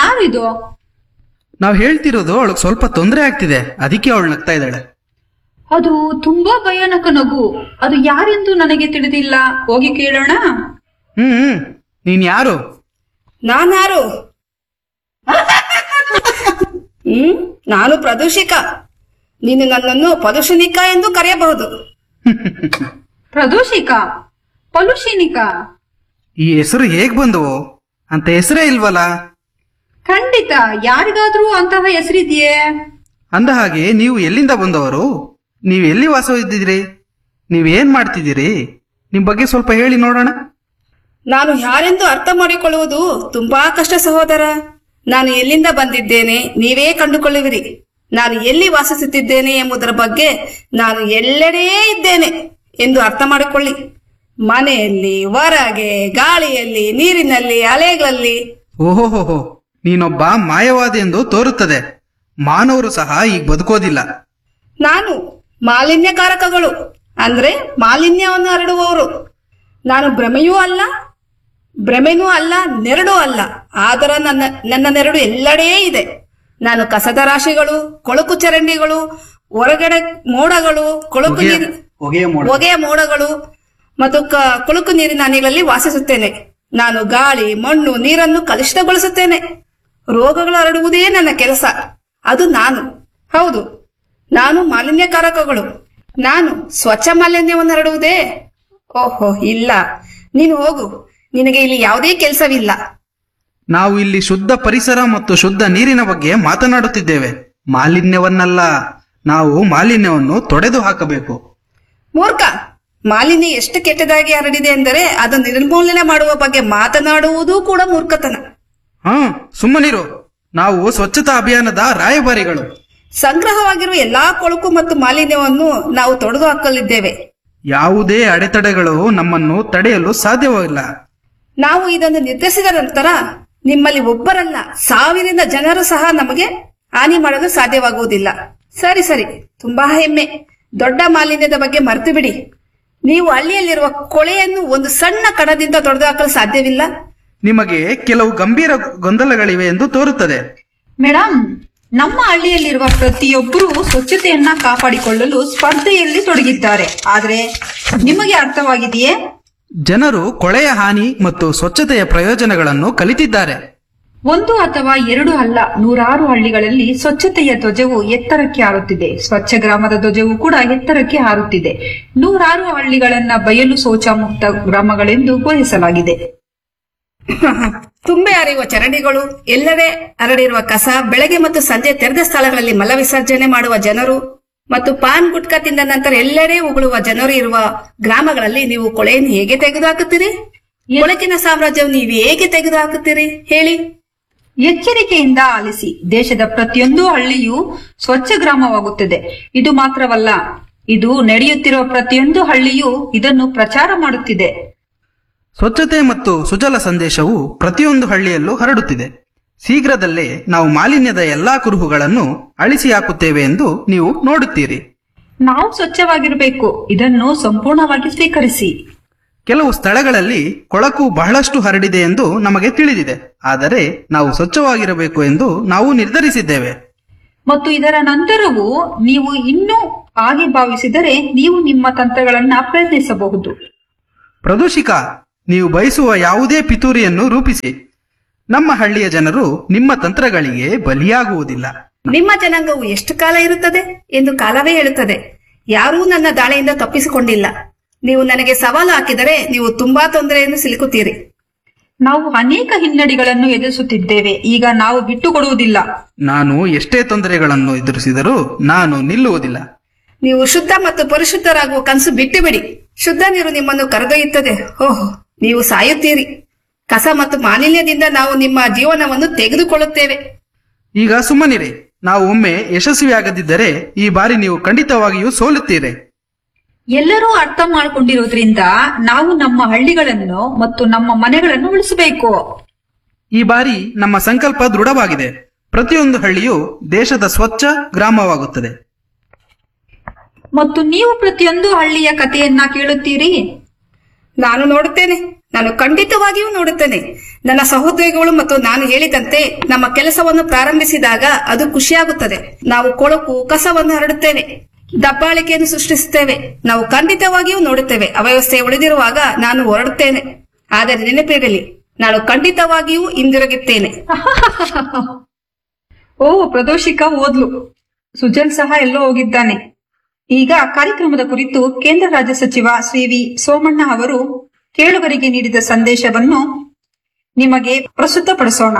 ಯಾರಿದು ನಾವ್ ಹೇಳ್ತಿರೋದು ಅವಳಿಗೆ ಸ್ವಲ್ಪ ತೊಂದರೆ ಆಗ್ತಿದೆ ಅದಕ್ಕೆ ಅವಳು ನಗ್ತಾ ಇದ್ದಾಳೆ ಅದು ತುಂಬಾ ಭಯಾನಕ ನಗು ಅದು ಯಾರೆಂದು ನನಗೆ ತಿಳಿದಿಲ್ಲ ಹೋಗಿ ಕೇಳೋಣ ಹ್ಮ್ ಹ್ಮ್ ನೀನ್ ಯಾರು ನಾನಾರು ಹ್ಮ್ ನಾನು ಪ್ರದೂಷಿಕ ನೀನು ನನ್ನನ್ನು ಪ್ರದೂಷಣಿಕ ಎಂದು ಕರೆಯಬಹುದು ಪ್ರದೂಷಿಕ ಪಲುಷಿನಿಕ ಈ ಹೆಸರು ಹೇಗ್ ಬಂದವು ಅಂತ ಹೆಸರೇ ಇಲ್ವಲ್ಲ ಖಂಡಿತ ಯಾರಿಗಾದ್ರೂ ಅಂತಹ ಹೆಸರಿದೆಯೇ ಅಂದ ಹಾಗೆ ನೀವು ಎಲ್ಲಿಂದ ಬಂದವರು ನೀವು ಎಲ್ಲಿ ವಾಸವಿದ್ದೀರಿ ನೀವೇನ್ ಮಾಡ್ತಿದ್ದೀರಿ ನಿಮ್ ಬಗ್ಗೆ ಸ್ವಲ್ಪ ಹೇಳಿ ನೋಡೋಣ ನಾನು ಯಾರೆಂದು ಅರ್ಥ ಮಾಡಿಕೊಳ್ಳುವುದು ತುಂಬಾ ಕಷ್ಟ ಸಹೋದರ ನಾನು ಎಲ್ಲಿಂದ ಬಂದಿದ್ದೇನೆ ನೀವೇ ಕಂಡುಕೊಳ್ಳುವಿರಿ ನಾನು ಎಲ್ಲಿ ವಾಸಿಸುತ್ತಿದ್ದೇನೆ ಎಂಬುದರ ಬಗ್ಗೆ ನಾನು ಎಲ್ಲೆಡೇ ಇದ್ದೇನೆ ಎಂದು ಅರ್ಥ ಮಾಡಿಕೊಳ್ಳಿ ಮನೆಯಲ್ಲಿ ಹೊರಗೆ ಗಾಳಿಯಲ್ಲಿ ನೀರಿನಲ್ಲಿ ಅಲೆಗಳಲ್ಲಿ ಓಹೋಹೋಹೋ ನೀನೊಬ್ಬ ಮಾಯವಾದಿ ಎಂದು ತೋರುತ್ತದೆ ಮಾನವರು ಸಹ ಈಗ ಬದುಕೋದಿಲ್ಲ ನಾನು ಮಾಲಿನ್ಯಕಾರಕಗಳು ಅಂದ್ರೆ ಮಾಲಿನ್ಯವನ್ನು ಹರಡುವವರು ನಾನು ಭ್ರಮೆಯೂ ಅಲ್ಲ ಭ್ರಮೆನೂ ಅಲ್ಲ ನೆರಡೂ ಅಲ್ಲ ಆದರ ನನ್ನ ನನ್ನ ನೆರಡು ಎಲ್ಲೆಡೇ ಇದೆ ನಾನು ಕಸದ ರಾಶಿಗಳು ಕೊಳಕು ಚರಂಡಿಗಳು ಹೊರಗಡೆ ಮೋಡಗಳು ಕೊಳಕು ಹೊಗೆಯ- ನೀರು ಹೊಗೆಯ ಮೋಡ. ಹೊಗೆಯ ಮೋಡಗಳು ಮತ್ತು ಕ- ಕೊಳಕು ನೀರಿನ ಹನಿಗಳಲ್ಲಿ ವಾಸಿಸುತ್ತೇನೆ ನಾನು ಗಾಳಿ ಮಣ್ಣು ನೀರನ್ನು ಕಲುಷಿತಗೊಳಿಸುತ್ತೇನೆ ರೋಗಗಳು ಹರಡುವುದೇ ನನ್ನ ಕೆಲಸ ಅದು ನಾನು ಹೌದು ನಾನು ಮಾಲಿನ್ಯಕಾರಕಗಳು ನಾನು ಸ್ವಚ್ಛ ಮಾಲಿನ್ಯವನ್ನು ಹರಡುವುದೇ ಓಹೋ ಇಲ್ಲ ನೀನು ಹೋಗು ನಿನಗೆ ಇಲ್ಲಿ ಯಾವುದೇ ಕೆಲಸವಿಲ್ಲ ನಾವು ಇಲ್ಲಿ ಶುದ್ಧ ಪರಿಸರ ಮತ್ತು ಶುದ್ಧ ನೀರಿನ ಬಗ್ಗೆ ಮಾತನಾಡುತ್ತಿದ್ದೇವೆ ಮಾಲಿನ್ಯವನ್ನಲ್ಲ ನಾವು ಮಾಲಿನ್ಯವನ್ನು ತೊಡೆದು ಹಾಕಬೇಕು ಮೂರ್ಖ ಮಾಲಿನ್ಯ ಎಷ್ಟು ಕೆಟ್ಟದಾಗಿ ಹರಡಿದೆ ಎಂದರೆ ಅದನ್ನು ನಿರ್ಮೂಲನೆ ಮಾಡುವ ಬಗ್ಗೆ ಮಾತನಾಡುವುದೂ ಕೂಡ ಮೂರ್ಖತನ ಹಾ ಸುಮ್ಮನಿರು ನಾವು ಸ್ವಚ್ಛತಾ ಅಭಿಯಾನದ ರಾಯಭಾರಿಗಳು ಸಂಗ್ರಹವಾಗಿರುವ ಎಲ್ಲಾ ಕೊಳಕು ಮತ್ತು ಮಾಲಿನ್ಯವನ್ನು ನಾವು ತೊಡೆದು ಹಾಕಲಿದ್ದೇವೆ ಯಾವುದೇ ಅಡೆತಡೆಗಳು ನಮ್ಮನ್ನು ತಡೆಯಲು ಸಾಧ್ಯವಿಲ್ಲ ನಾವು ಇದನ್ನು ನಿರ್ಧರಿಸಿದ ನಂತರ ನಿಮ್ಮಲ್ಲಿ ಒಬ್ಬರಲ್ಲ ಸಾವಿರಿಂದ ಜನರು ಸಹ ನಮಗೆ ಹಾನಿ ಮಾಡಲು ಸಾಧ್ಯವಾಗುವುದಿಲ್ಲ ಸರಿ ಸರಿ ತುಂಬಾ ಹೆಮ್ಮೆ ದೊಡ್ಡ ಮಾಲಿನ್ಯದ ಬಗ್ಗೆ ಮರೆತು ಬಿಡಿ ನೀವು ಹಳ್ಳಿಯಲ್ಲಿರುವ ಕೊಳೆಯನ್ನು ಒಂದು ಸಣ್ಣ ಕಣದಿಂದ ತೊಡೆದು ಹಾಕಲು ಸಾಧ್ಯವಿಲ್ಲ ನಿಮಗೆ ಕೆಲವು ಗಂಭೀರ ಗೊಂದಲಗಳಿವೆ ಎಂದು ತೋರುತ್ತದೆ ಮೇಡಮ್ ನಮ್ಮ ಹಳ್ಳಿಯಲ್ಲಿರುವ ಪ್ರತಿಯೊಬ್ಬರೂ ಸ್ವಚ್ಛತೆಯನ್ನ ಕಾಪಾಡಿಕೊಳ್ಳಲು ಸ್ಪರ್ಧೆಯಲ್ಲಿ ತೊಡಗಿದ್ದಾರೆ ಆದ್ರೆ ನಿಮಗೆ ಅರ್ಥವಾಗಿದೆಯೇ ಜನರು ಕೊಳೆಯ ಹಾನಿ ಮತ್ತು ಸ್ವಚ್ಛತೆಯ ಪ್ರಯೋಜನಗಳನ್ನು ಕಲಿತಿದ್ದಾರೆ ಒಂದು ಅಥವಾ ಎರಡು ಅಲ್ಲ ನೂರಾರು ಹಳ್ಳಿಗಳಲ್ಲಿ ಸ್ವಚ್ಛತೆಯ ಧ್ವಜವು ಎತ್ತರಕ್ಕೆ ಹಾರುತ್ತಿದೆ ಸ್ವಚ್ಛ ಗ್ರಾಮದ ಧ್ವಜವು ಕೂಡ ಎತ್ತರಕ್ಕೆ ಹಾರುತ್ತಿದೆ ನೂರಾರು ಹಳ್ಳಿಗಳನ್ನ ಬಯಲು ಶೌಚ ಮುಕ್ತ ಗ್ರಾಮಗಳೆಂದು ಘೋಷಿಸಲಾಗಿದೆ ತುಂಬೆ ಹರಿಯುವ ಚರಂಡಿಗಳು ಎಲ್ಲೆಡೆ ಹರಡಿರುವ ಕಸ ಬೆಳಗ್ಗೆ ಮತ್ತು ಸಂಜೆ ತೆರೆದ ಸ್ಥಳಗಳಲ್ಲಿ ಮಲ ವಿಸರ್ಜನೆ ಮಾಡುವ ಜನರು ಮತ್ತು ಪಾನ್ ಗುಟ್ಕಾ ತಿಂದ ನಂತರ ಎಲ್ಲೆಡೆ ಉಗುಳುವ ಜನರು ಇರುವ ಗ್ರಾಮಗಳಲ್ಲಿ ನೀವು ಕೊಳೆಯನ್ನು ಹೇಗೆ ತೆಗೆದುಹಾಕುತ್ತೀರಿ ಕೊಳಕಿನ ಸಾಮ್ರಾಜ್ಯವನ್ನು ನೀವು ಹೇಗೆ ತೆಗೆದುಹಾಕುತ್ತೀರಿ ಹೇಳಿ ಎಚ್ಚರಿಕೆಯಿಂದ ಆಲಿಸಿ ದೇಶದ ಪ್ರತಿಯೊಂದು ಹಳ್ಳಿಯೂ ಸ್ವಚ್ಛ ಗ್ರಾಮವಾಗುತ್ತದೆ ಇದು ಮಾತ್ರವಲ್ಲ ಇದು ನಡೆಯುತ್ತಿರುವ ಪ್ರತಿಯೊಂದು ಹಳ್ಳಿಯೂ ಇದನ್ನು ಪ್ರಚಾರ ಮಾಡುತ್ತಿದೆ ಸ್ವಚ್ಛತೆ ಮತ್ತು ಸುಜಲ ಸಂದೇಶವು ಪ್ರತಿಯೊಂದು ಹಳ್ಳಿಯಲ್ಲೂ ಹರಡುತ್ತಿದೆ ಶೀಘ್ರದಲ್ಲೇ ನಾವು ಮಾಲಿನ್ಯದ ಎಲ್ಲಾ ಕುರುಹುಗಳನ್ನು ಅಳಿಸಿ ಹಾಕುತ್ತೇವೆ ಎಂದು ನೀವು ನೋಡುತ್ತೀರಿ ನಾವು ಸ್ವಚ್ಛವಾಗಿರಬೇಕು ಇದನ್ನು ಸಂಪೂರ್ಣವಾಗಿ ಸ್ವೀಕರಿಸಿ ಕೆಲವು ಸ್ಥಳಗಳಲ್ಲಿ ಕೊಳಕು ಬಹಳಷ್ಟು ಹರಡಿದೆ ಎಂದು ನಮಗೆ ತಿಳಿದಿದೆ ಆದರೆ ನಾವು ಸ್ವಚ್ಛವಾಗಿರಬೇಕು ಎಂದು ನಾವು ನಿರ್ಧರಿಸಿದ್ದೇವೆ ಮತ್ತು ಇದರ ನಂತರವೂ ನೀವು ಇನ್ನೂ ಹಾಗೆ ಭಾವಿಸಿದರೆ ನೀವು ನಿಮ್ಮ ತಂತ್ರಗಳನ್ನ ಪ್ರಯತ್ನಿಸಬಹುದು ಪ್ರದೂಷಿಕ ನೀವು ಬಯಸುವ ಯಾವುದೇ ಪಿತೂರಿಯನ್ನು ರೂಪಿಸಿ ನಮ್ಮ ಹಳ್ಳಿಯ ಜನರು ನಿಮ್ಮ ತಂತ್ರಗಳಿಗೆ ಬಲಿಯಾಗುವುದಿಲ್ಲ ನಿಮ್ಮ ಜನಾಂಗವು ಎಷ್ಟು ಕಾಲ ಇರುತ್ತದೆ ಎಂದು ಕಾಲವೇ ಹೇಳುತ್ತದೆ ಯಾರೂ ನನ್ನ ದಾಳಿಯಿಂದ ತಪ್ಪಿಸಿಕೊಂಡಿಲ್ಲ ನೀವು ನನಗೆ ಸವಾಲು ಹಾಕಿದರೆ ನೀವು ತುಂಬಾ ತೊಂದರೆಯನ್ನು ಸಿಲುಕುತ್ತೀರಿ ನಾವು ಅನೇಕ ಹಿನ್ನಡೆಗಳನ್ನು ಎದುರಿಸುತ್ತಿದ್ದೇವೆ ಈಗ ನಾವು ಬಿಟ್ಟುಕೊಡುವುದಿಲ್ಲ ನಾನು ಎಷ್ಟೇ ತೊಂದರೆಗಳನ್ನು ಎದುರಿಸಿದರೂ ನಾನು ನಿಲ್ಲುವುದಿಲ್ಲ ನೀವು ಶುದ್ಧ ಮತ್ತು ಪರಿಶುದ್ಧರಾಗುವ ಕನಸು ಬಿಟ್ಟು ಬಿಡಿ ಶುದ್ಧ ನೀರು ನಿಮ್ಮನ್ನು ಕರೆದೊಯ್ಯುತ್ತದೆ ಓಹ್ ನೀವು ಸಾಯುತ್ತೀರಿ ಕಸ ಮತ್ತು ಮಾಲಿನ್ಯದಿಂದ ನಾವು ನಿಮ್ಮ ಜೀವನವನ್ನು ತೆಗೆದುಕೊಳ್ಳುತ್ತೇವೆ ಈಗ ಸುಮ್ಮನಿರಿ ನಾವು ಒಮ್ಮೆ ಯಶಸ್ವಿಯಾಗದಿದ್ದರೆ ಈ ಬಾರಿ ನೀವು ಖಂಡಿತವಾಗಿಯೂ ಸೋಲುತ್ತೀರಿ ಎಲ್ಲರೂ ಅರ್ಥ ಮಾಡಿಕೊಂಡಿರೋದ್ರಿಂದ ನಾವು ನಮ್ಮ ಹಳ್ಳಿಗಳನ್ನು ಮತ್ತು ನಮ್ಮ ಮನೆಗಳನ್ನು ಉಳಿಸಬೇಕು ಈ ಬಾರಿ ನಮ್ಮ ಸಂಕಲ್ಪ ದೃಢವಾಗಿದೆ ಪ್ರತಿಯೊಂದು ಹಳ್ಳಿಯು ದೇಶದ ಸ್ವಚ್ಛ ಗ್ರಾಮವಾಗುತ್ತದೆ ಮತ್ತು ನೀವು ಪ್ರತಿಯೊಂದು ಹಳ್ಳಿಯ ಕಥೆಯನ್ನ ಕೇಳುತ್ತೀರಿ ನಾನು ನೋಡುತ್ತೇನೆ ನಾನು ಖಂಡಿತವಾಗಿಯೂ ನೋಡುತ್ತೇನೆ ನನ್ನ ಸಹೋದ್ಯೋಗಿಗಳು ಮತ್ತು ನಾನು ಹೇಳಿದಂತೆ ನಮ್ಮ ಕೆಲಸವನ್ನು ಪ್ರಾರಂಭಿಸಿದಾಗ ಅದು ಖುಷಿಯಾಗುತ್ತದೆ ನಾವು ಕೊಳಕು ಕಸವನ್ನು ಹರಡುತ್ತೇವೆ ದಬ್ಬಾಳಿಕೆಯನ್ನು ಸೃಷ್ಟಿಸುತ್ತೇವೆ ನಾವು ಖಂಡಿತವಾಗಿಯೂ ನೋಡುತ್ತೇವೆ ಅವ್ಯವಸ್ಥೆ ಉಳಿದಿರುವಾಗ ನಾನು ಹೊರಡುತ್ತೇನೆ ಆದರೆ ನೆನಪಿರಲಿ ನಾನು ಖಂಡಿತವಾಗಿಯೂ ಹಿಂದಿರುಗುತ್ತೇನೆ ಓ ಪ್ರದೋಷಿಕಾ ಓದ್ಲು ಸುಜಲ್ ಸಹ ಎಲ್ಲೋ ಹೋಗಿದ್ದಾನೆ ಈಗ ಕಾರ್ಯಕ್ರಮದ ಕುರಿತು ಕೇಂದ್ರ ರಾಜ್ಯ ಸಚಿವ ಶ್ರೀ ವಿ ಸೋಮಣ್ಣ ಅವರು ಕೇಳುಗರಿಗೆ ನೀಡಿದ ಸಂದೇಶವನ್ನು ನಿಮಗೆ ಪ್ರಸ್ತುತಪಡಿಸೋಣ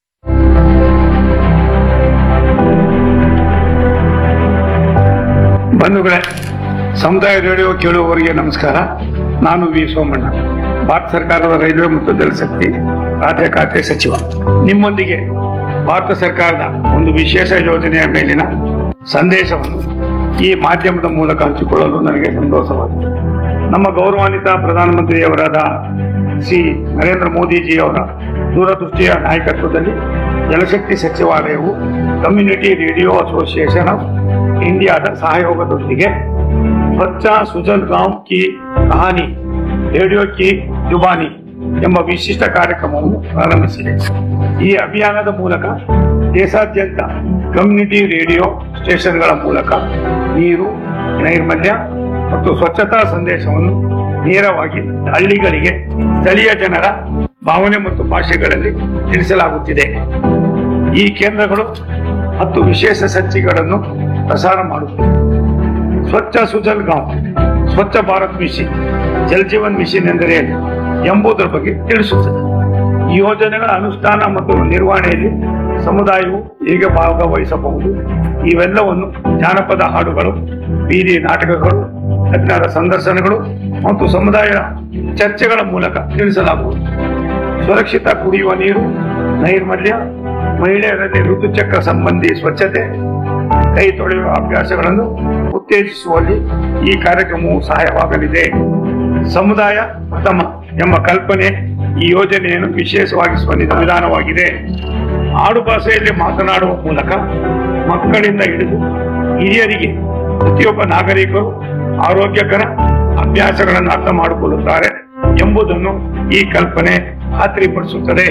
ಬಂಧುಗಳೇ ಸಮುದಾಯ ರೇಡಿಯೋ ಕೇಳುವವರಿಗೆ ನಮಸ್ಕಾರ ನಾನು ವಿ ಸೋಮಣ್ಣ ಭಾರತ ಸರ್ಕಾರದ ರೈಲ್ವೆ ಮತ್ತು ಜಲಶಕ್ತಿ ರಾಜ್ಯ ಖಾತೆ ಸಚಿವ ನಿಮ್ಮೊಂದಿಗೆ ಭಾರತ ಸರ್ಕಾರದ ಒಂದು ವಿಶೇಷ ಯೋಜನೆಯ ಮೇಲಿನ ಸಂದೇಶವನ್ನು ಈ ಮಾಧ್ಯಮದ ಮೂಲಕ ಹಂಚಿಕೊಳ್ಳಲು ನನಗೆ ಸಂತೋಷವಾಗಿದೆ ನಮ್ಮ ಗೌರವಾನ್ವಿತ ಪ್ರಧಾನಮಂತ್ರಿಯವರಾದ ಶ್ರೀ ನರೇಂದ್ರ ಮೋದಿಜಿಯವರ ದೂರದೃಷ್ಟಿಯ ನಾಯಕತ್ವದಲ್ಲಿ ಜಲಶಕ್ತಿ ಸಚಿವಾಲಯವು ಕಮ್ಯುನಿಟಿ ರೇಡಿಯೋ ಅಸೋಸಿಯೇಷನ್ ಆಫ್ ಇಂಡಿಯಾದ ಸಹಯೋಗದೊಂದಿಗೆ ಸ್ವಚ್ಛ ಸುಜಲ್ ಗಾಂವ್ ಕಿ ಕಹಾನಿ ರೇಡಿಯೋ ಕಿ ಜುಬಾನಿ ಎಂಬ ವಿಶಿಷ್ಟ ಕಾರ್ಯಕ್ರಮವನ್ನು ಪ್ರಾರಂಭಿಸಿದೆ ಈ ಅಭಿಯಾನದ ಮೂಲಕ ದೇಶಾದ್ಯಂತ ಕಮ್ಯುನಿಟಿ ರೇಡಿಯೋ ಸ್ಟೇಷನ್ಗಳ ಮೂಲಕ ನೀರು ನೈರ್ಮಲ್ಯ ಮತ್ತು ಸ್ವಚ್ಛತಾ ಸಂದೇಶವನ್ನು ನೇರವಾಗಿ ಹಳ್ಳಿಗಳಿಗೆ ಸ್ಥಳೀಯ ಜನರ ಭಾವನೆ ಮತ್ತು ಭಾಷೆಗಳಲ್ಲಿ ತಿಳಿಸಲಾಗುತ್ತಿದೆ ಈ ಕೇಂದ್ರಗಳು ಹತ್ತು ವಿಶೇಷ ಸಂಚಿಕೆಗಳನ್ನು ಪ್ರಸಾರ ಮಾಡುತ್ತವೆ ಸ್ವಚ್ಛ ಸುಜಲ್ ಗಾಂವ್ ಸ್ವಚ್ಛ ಭಾರತ್ ಮಿಷನ್ ಜಲ್ ಜೀವನ್ ಮಿಷನ್ ಎಂದರೆ ಏನು ಎಂಬುದರ ಬಗ್ಗೆ ತಿಳಿಸುತ್ತದೆ ಈ ಯೋಜನೆಗಳ ಅನುಷ್ಠಾನ ಮತ್ತು ನಿರ್ವಹಣೆಯಲ್ಲಿ ಸಮುದಾಯವು ಹೇಗೆ ಭಾಗವಹಿಸಬಹುದು ಇವೆಲ್ಲವನ್ನು ಜಾನಪದ ಹಾಡುಗಳು ಬೀದಿ ನಾಟಕಗಳು ತಜ್ಞರ ಸಂದರ್ಶನಗಳು ಮತ್ತು ಸಮುದಾಯ ಚರ್ಚೆಗಳ ಮೂಲಕ ತಿಳಿಸಲಾಗುವುದು ಸುರಕ್ಷಿತ ಕುಡಿಯುವ ನೀರು ನೈರ್ಮಲ್ಯ ಮಹಿಳೆಯರಲ್ಲಿ ಋತುಚಕ್ರ ಸಂಬಂಧಿ ಸ್ವಚ್ಛತೆ ಕೈ ತೊಳೆಯುವ ಅಭ್ಯಾಸಗಳನ್ನು ಉತ್ತೇಜಿಸುವಲ್ಲಿ ಈ ಕಾರ್ಯಕ್ರಮವು ಸಹಾಯವಾಗಲಿದೆ ಸಮುದಾಯ ಪ್ರಥಮ ಎಂಬ ಕಲ್ಪನೆ ಈ ಯೋಜನೆಯನ್ನು ವಿಶೇಷವಾಗಿಸುವ ವಿಧಾನವಾಗಿದೆ ಆಡು ಭಾಷೆಯಲ್ಲಿ ಮಾತನಾಡುವ ಮೂಲಕ ಮಕ್ಕಳಿಂದ ಹಿಡಿದು ಹಿರಿಯರಿಗೆ ಪ್ರತಿಯೊಬ್ಬ ನಾಗರಿಕರು ಆರೋಗ್ಯಕರ ಅಭ್ಯಾಸಗಳನ್ನು ಅರ್ಥ ಮಾಡಿಕೊಳ್ಳುತ್ತಾರೆ ಎಂಬುದನ್ನು ಈ ಕಲ್ಪನೆ ಖಾತ್ರಿಪಡಿಸುತ್ತದೆ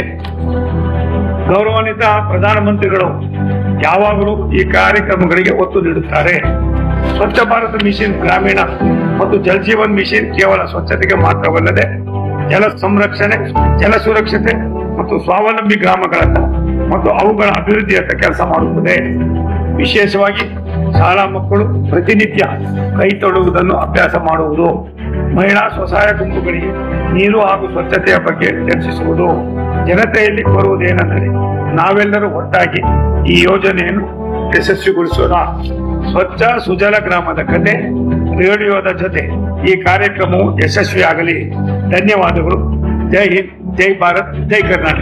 ಗೌರವಾನ್ವಿತ ಪ್ರಧಾನಮಂತ್ರಿಗಳು ಯಾವಾಗಲೂ ಈ ಕಾರ್ಯಕ್ರಮಗಳಿಗೆ ಒತ್ತು ನೀಡುತ್ತಾರೆ ಸ್ವಚ್ಛ ಭಾರತ ಮಿಷನ್ ಗ್ರಾಮೀಣ ಮತ್ತು ಜಲ್ ಜೀವನ್ ಮಿಷನ್ ಕೇವಲ ಸ್ವಚ್ಛತೆಗೆ ಮಾತ್ರವಲ್ಲದೆ ಜಲ ಸಂರಕ್ಷಣೆ ಜಲ ಸುರಕ್ಷತೆ ಮತ್ತು ಸ್ವಾವಲಂಬಿ ಗ್ರಾಮಗಳತ್ತ ಮತ್ತು ಅವುಗಳ ಅಭಿವೃದ್ಧಿಯತ್ತ ಕೆಲಸ ಮಾಡುತ್ತದೆ ವಿಶೇಷವಾಗಿ ಶಾಲಾ ಮಕ್ಕಳು ಪ್ರತಿನಿತ್ಯ ಕೈ ತೊಡುವುದನ್ನು ಅಭ್ಯಾಸ ಮಾಡುವುದು ಮಹಿಳಾ ಸ್ವಸಹಾಯ ಗುಂಪುಗಳಿಗೆ ನೀರು ಹಾಗೂ ಸ್ವಚ್ಛತೆಯ ಬಗ್ಗೆ ಚರ್ಚಿಸುವುದು ಜನತೆಯಲ್ಲಿ ಕೋರುವುದೇನೆಂದರೆ ನಾವೆಲ್ಲರೂ ಒಟ್ಟಾಗಿ ಈ ಯೋಜನೆಯನ್ನು ಯಶಸ್ವಿಗೊಳಿಸೋಣ ಸ್ವಚ್ಛ ಸುಜಲ ಗ್ರಾಮದ ಕತೆ ರೇಡಿಯೋದ ಜೊತೆ ಈ ಕಾರ್ಯಕ್ರಮವು ಯಶಸ್ವಿಯಾಗಲಿ ಧನ್ಯವಾದಗಳು ಜೈ ಹಿಂದ್ ಜೈ ಭಾರತ್ ಜೈ ಕರ್ನಾಟಕ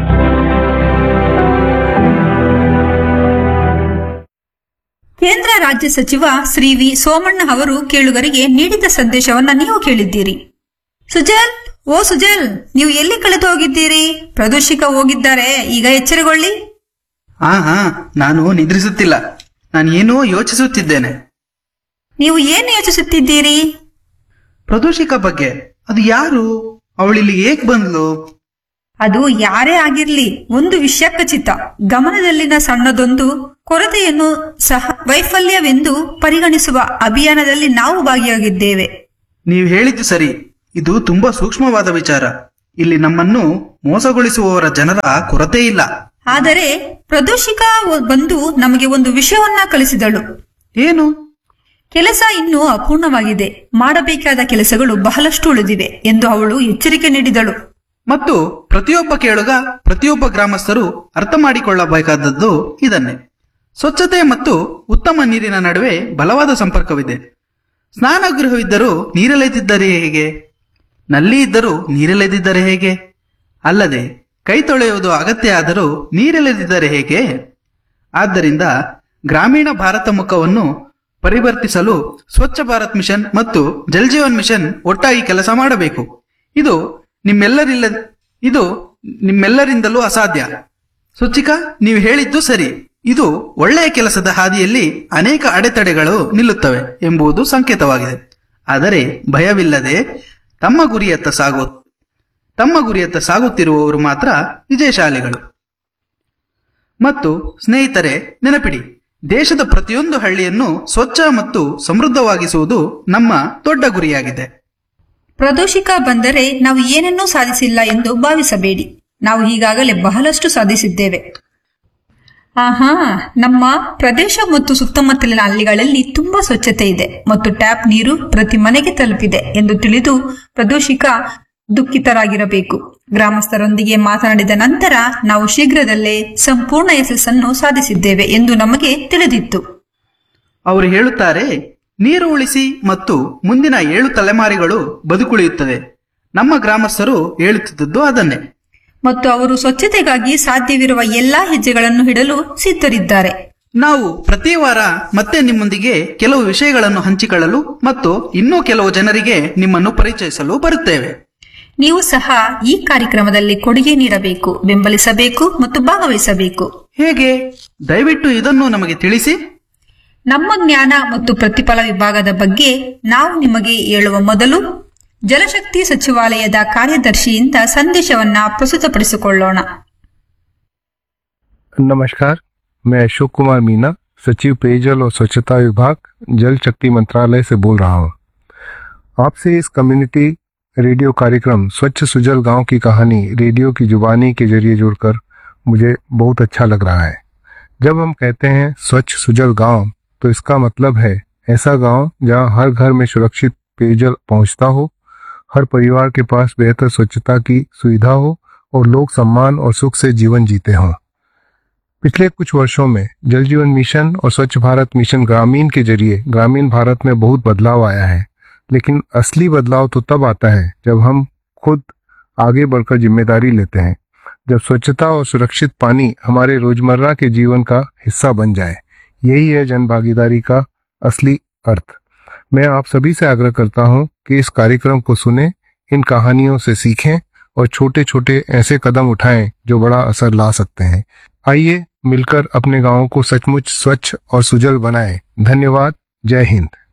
ಕೇಂದ್ರ ರಾಜ್ಯ ಸಚಿವ ಶ್ರೀ ವಿ ಸೋಮಣ್ಣ ಅವರು ಕೇಳುಗರಿಗೆ ನೀಡಿದ ಸಂದೇಶವನ್ನ ನೀವು ಕೇಳಿದ್ದೀರಿ ಸುಜಲ್ ಓ ಸುಜಲ್ ನೀವು ಎಲ್ಲಿ ಕಳೆದು ಹೋಗಿದ್ದೀರಿ ಪ್ರದೋಷಿಕ ಹೋಗಿದ್ದಾರೆ ಈಗ ಎಚ್ಚರಗೊಳ್ಳಿ ಹಾ ಹಾ ನಾನು ನಿದ್ರಿಸುತ್ತಿಲ್ಲ ನಾನು ಏನೋ ಯೋಚಿಸುತ್ತಿದ್ದೇನೆ ನೀವು ಏನು ಯೋಚಿಸುತ್ತಿದ್ದೀರಿ ಪ್ರದೋಷಿಕ ಬಗ್ಗೆ ಅದು ಯಾರು ಅವಳಿಲ್ಲಿ ಏಕ್ ಬಂದ್ಲು ಅದು ಯಾರೇ ಆಗಿರ್ಲಿ ಒಂದು ವಿಷಯ ಖಚಿತ ಗಮನದಲ್ಲಿನ ಸಣ್ಣದೊಂದು ಕೊರತೆಯನ್ನು ಸಹ ವೈಫಲ್ಯವೆಂದು ಪರಿಗಣಿಸುವ ಅಭಿಯಾನದಲ್ಲಿ ನಾವು ಭಾಗಿಯಾಗಿದ್ದೇವೆ ನೀವು ಹೇಳಿದ್ದು ಸರಿ ಇದು ತುಂಬಾ ಸೂಕ್ಷ್ಮವಾದ ವಿಚಾರ ಇಲ್ಲಿ ನಮ್ಮನ್ನು ಮೋಸಗೊಳಿಸುವವರ ಜನರ ಕೊರತೆ ಇಲ್ಲ ಆದರೆ ಪ್ರದೋಷಿಕಾ ಬಂದು ನಮಗೆ ಒಂದು ವಿಷಯವನ್ನ ಕಲಿಸಿದಳು ಏನು ಕೆಲಸ ಇನ್ನೂ ಅಪೂರ್ಣವಾಗಿದೆ ಮಾಡಬೇಕಾದ ಕೆಲಸಗಳು ಬಹಳಷ್ಟು ಉಳಿದಿವೆ ಎಂದು ಅವಳು ಎಚ್ಚರಿಕೆ ನೀಡಿದಳು ಮತ್ತು ಪ್ರತಿಯೊಬ್ಬ ಕೇಳುಗ ಪ್ರತಿಯೊಬ್ಬ ಗ್ರಾಮಸ್ಥರು ಅರ್ಥ ಮಾಡಿಕೊಳ್ಳಬೇಕಾದದ್ದು ಇದನ್ನೇ ಸ್ವಚ್ಛತೆ ಮತ್ತು ಉತ್ತಮ ನೀರಿನ ನಡುವೆ ಬಲವಾದ ಸಂಪರ್ಕವಿದೆ ಸ್ನಾನಗೃಹವಿದ್ದರೂ ನೀರಲೆದಿದ್ದರೆ ಹೇಗೆ ನಲ್ಲಿ ಇದ್ದರೂ ನೀರಲೆದಿದ್ದರೆ ಹೇಗೆ ಅಲ್ಲದೆ ಕೈ ತೊಳೆಯುವುದು ಅಗತ್ಯ ಆದರೂ ನೀರೆಳೆದಿದ್ದರೆ ಹೇಗೆ ಆದ್ದರಿಂದ ಗ್ರಾಮೀಣ ಭಾರತ ಮುಖವನ್ನು ಪರಿವರ್ತಿಸಲು ಸ್ವಚ್ಛ ಭಾರತ್ ಮಿಷನ್ ಮತ್ತು ಜಲ್ ಜೀವನ್ ಮಿಷನ್ ಒಟ್ಟಾಗಿ ಕೆಲಸ ಮಾಡಬೇಕು ಇದು ನಿಮ್ಮೆಲ್ಲರಿಲ್ಲ ಇದು ನಿಮ್ಮೆಲ್ಲರಿಂದಲೂ ಅಸಾಧ್ಯ ಸುಚಿಕಾ ನೀವು ಹೇಳಿದ್ದು ಸರಿ ಇದು ಒಳ್ಳೆಯ ಕೆಲಸದ ಹಾದಿಯಲ್ಲಿ ಅನೇಕ ಅಡೆತಡೆಗಳು ನಿಲ್ಲುತ್ತವೆ ಎಂಬುದು ಸಂಕೇತವಾಗಿದೆ ಆದರೆ ಭಯವಿಲ್ಲದೆ ತಮ್ಮ ಗುರಿಯತ್ತ ಸಾಗುವುದು ತಮ್ಮ ಗುರಿಯತ್ತ ಸಾಗುತ್ತಿರುವವರು ಮಾತ್ರ ವಿಜಯಶಾಲಿಗಳು ಮತ್ತು ಸ್ನೇಹಿತರೆ ನೆನಪಿಡಿ ದೇಶದ ಪ್ರತಿಯೊಂದು ಹಳ್ಳಿಯನ್ನು ಸ್ವಚ್ಛ ಮತ್ತು ಸಮೃದ್ಧವಾಗಿಸುವುದು ನಮ್ಮ ದೊಡ್ಡ ಗುರಿಯಾಗಿದೆ ಪ್ರದೋಷಿಕ ಬಂದರೆ ನಾವು ಏನನ್ನೂ ಸಾಧಿಸಿಲ್ಲ ಎಂದು ಭಾವಿಸಬೇಡಿ ನಾವು ಈಗಾಗಲೇ ಬಹಳಷ್ಟು ಸಾಧಿಸಿದ್ದೇವೆ ಆಹಾ ನಮ್ಮ ಪ್ರದೇಶ ಮತ್ತು ಸುತ್ತಮುತ್ತಲಿನ ಹಳ್ಳಿಗಳಲ್ಲಿ ತುಂಬಾ ಸ್ವಚ್ಛತೆ ಇದೆ ಮತ್ತು ಟ್ಯಾಪ್ ನೀರು ಪ್ರತಿ ಮನೆಗೆ ತಲುಪಿದೆ ಎಂದು ತಿಳಿದು ಪ್ರದೋಷಿಕ ದುಃಖಿತರಾಗಿರಬೇಕು ಗ್ರಾಮಸ್ಥರೊಂದಿಗೆ ಮಾತನಾಡಿದ ನಂತರ ನಾವು ಶೀಘ್ರದಲ್ಲೇ ಸಂಪೂರ್ಣ ಯಶಸ್ಸನ್ನು ಸಾಧಿಸಿದ್ದೇವೆ ಎಂದು ನಮಗೆ ತಿಳಿದಿತ್ತು ಅವರು ಹೇಳುತ್ತಾರೆ ನೀರು ಉಳಿಸಿ ಮತ್ತು ಮುಂದಿನ ಏಳು ತಲೆಮಾರಿಗಳು ಬದುಕುಳಿಯುತ್ತದೆ ನಮ್ಮ ಗ್ರಾಮಸ್ಥರು ಹೇಳುತ್ತಿದ್ದದ್ದು ಅದನ್ನೇ ಮತ್ತು ಅವರು ಸ್ವಚ್ಛತೆಗಾಗಿ ಸಾಧ್ಯವಿರುವ ಎಲ್ಲಾ ಹೆಜ್ಜೆಗಳನ್ನು ಇಡಲು ಸಿದ್ಧರಿದ್ದಾರೆ ನಾವು ಪ್ರತಿ ವಾರ ಮತ್ತೆ ನಿಮ್ಮೊಂದಿಗೆ ಕೆಲವು ವಿಷಯಗಳನ್ನು ಹಂಚಿಕೊಳ್ಳಲು ಮತ್ತು ಇನ್ನೂ ಕೆಲವು ಜನರಿಗೆ ನಿಮ್ಮನ್ನು ಪರಿಚಯಿಸಲು ಬರುತ್ತೇವೆ ನೀವು ಸಹ ಈ ಕಾರ್ಯಕ್ರಮದಲ್ಲಿ ಕೊಡುಗೆ ನೀಡಬೇಕು ಬೆಂಬಲಿಸಬೇಕು ಮತ್ತು ಭಾಗವಹಿಸಬೇಕು ಹೇಗೆ ದಯವಿಟ್ಟು ಇದನ್ನು ನಮಗೆ ತಿಳಿಸಿ ನಮ್ಮ ಜ್ಞಾನ ಮತ್ತು ಪ್ರತಿಫಲ ವಿಭಾಗದ ಬಗ್ಗೆ ನಾವು ನಿಮಗೆ ಹೇಳುವ ಮೊದಲು ಜಲಶಕ್ತಿ ಸಚಿವಾಲಯದ ಕಾರ್ಯದರ್ಶಿಯಿಂದ ಸಂದೇಶವನ್ನ ಪ್ರಸ್ತುತಪಡಿಸಿಕೊಳ್ಳೋಣ नमस्कार मैं अशोक कुमार मीना सचिव पेयजल और स्वच्छता विभाग जल शक्ति मंत्रालय से बोल रहा हूँ आपसे इस कम्युनिटी रेडियो कार्यक्रम स्वच्छ सुजल गांव की कहानी रेडियो की जुबानी के जरिए जुड़कर मुझे बहुत अच्छा लग रहा है जब हम कहते हैं स्वच्छ सुजल गांव तो इसका मतलब है ऐसा गांव जहां हर घर में सुरक्षित पेयजल पहुंचता हो हर परिवार के पास बेहतर स्वच्छता की सुविधा हो और लोग सम्मान और सुख से जीवन जीते हों पिछले कुछ वर्षों में जल जीवन मिशन और स्वच्छ भारत मिशन ग्रामीण के जरिए ग्रामीण भारत में बहुत बदलाव आया है लेकिन असली बदलाव तो तब आता है जब हम खुद आगे बढ़कर जिम्मेदारी लेते हैं जब स्वच्छता और सुरक्षित पानी हमारे रोजमर्रा के जीवन का हिस्सा बन जाए यही है जन भागीदारी का असली अर्थ मैं आप सभी से आग्रह करता हूं कि इस कार्यक्रम को सुने इन कहानियों से सीखें और छोटे छोटे ऐसे कदम उठाएं जो बड़ा असर ला सकते हैं आइए मिलकर अपने गांवों को सचमुच स्वच्छ और सुजल बनाएं धन्यवाद जय हिंद